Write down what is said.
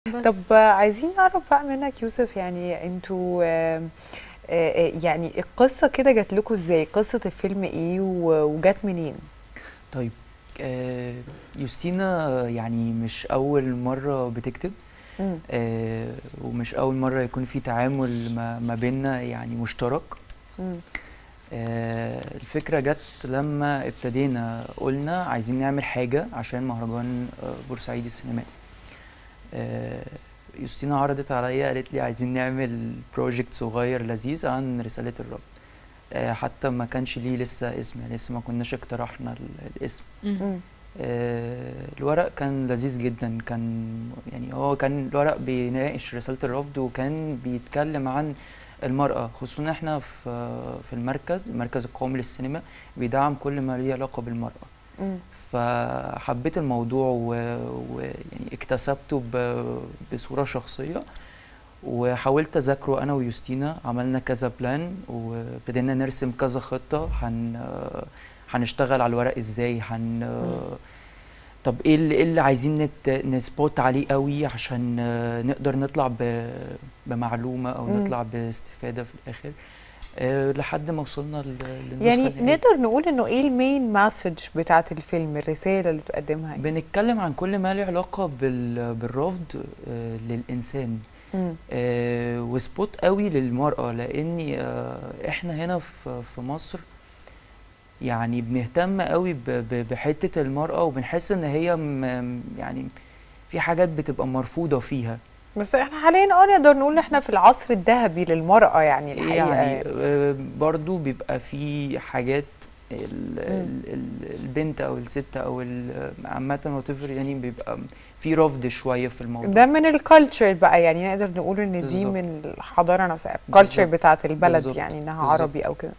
بس طب عايزين نعرف بقى منك يوسف يعني انتوا آه، آه، يعني القصة كده جات لكم ازاي؟ قصة الفيلم ايه و- وجات منين؟ طيب آه يوستينا يعني مش أول مرة بتكتب مم. آه ومش أول مرة يكون في تعامل ما, ما بيننا يعني مشترك مم. آه الفكرة جت لما ابتدينا قلنا عايزين نعمل حاجة عشان مهرجان آه بورسعيد السينمائي آه يوستينا عرضت عليا قالت لي عايزين نعمل بروجكت صغير لذيذ عن رسالة الرب آه حتى ما كانش ليه لسه اسم يعني لسه ما كناش اقترحنا ال- الاسم مم. آه، الورق كان لذيذ جدا كان يعني هو كان الورق بيناقش رسالة الرفض وكان بيتكلم عن المرأة خصوصا احنا في في المركز المركز القومي للسينما بيدعم كل ما ليه علاقة بالمرأة مم. فحبيت الموضوع و- ويعني اكتسبته ب- بصورة شخصية وحاولت اذاكره انا ويوستينا عملنا كذا بلان وابتدينا نرسم كذا خطة هن هنشتغل على الورق ازاي هن طب ايه اللي, إيه اللي عايزين نت... نسبوت عليه قوي عشان آه، نقدر نطلع ب... بمعلومة او مم. نطلع باستفادة في الاخر أه لحد ما وصلنا لل- للنسخة يعني النهائية. نقدر نقول انه ايه المين مسج بتاعت الفيلم الرسالة اللي بتقدمها ايه؟ بنتكلم عن كل ما له علاقة بال... بالرفض آه، للإنسان مم. آه، وسبوت قوي للمرأة لأني آه، إحنا هنا في في مصر يعني بنهتم قوي ب- ب- بحتة المرأة وبنحس إن هي م- يعني في حاجات بتبقى مرفوضة فيها بس احنا حاليا اه نقدر نقول احنا في العصر الذهبي للمرأة يعني الحقيقة يعني آه، برضو بيبقى في حاجات ال- مم. ال- ال- البنت أو الست أو ال- عامة whatever يعني بيبقى في رفض شوية في الموضوع ده من الكالتشر بقى يعني نقدر نقول ان دي بالظبط. من الحضاره نفسها الكالتشر بالظبط. بتاعت البلد بالظبط. يعني انها بالظبط. عربي او كده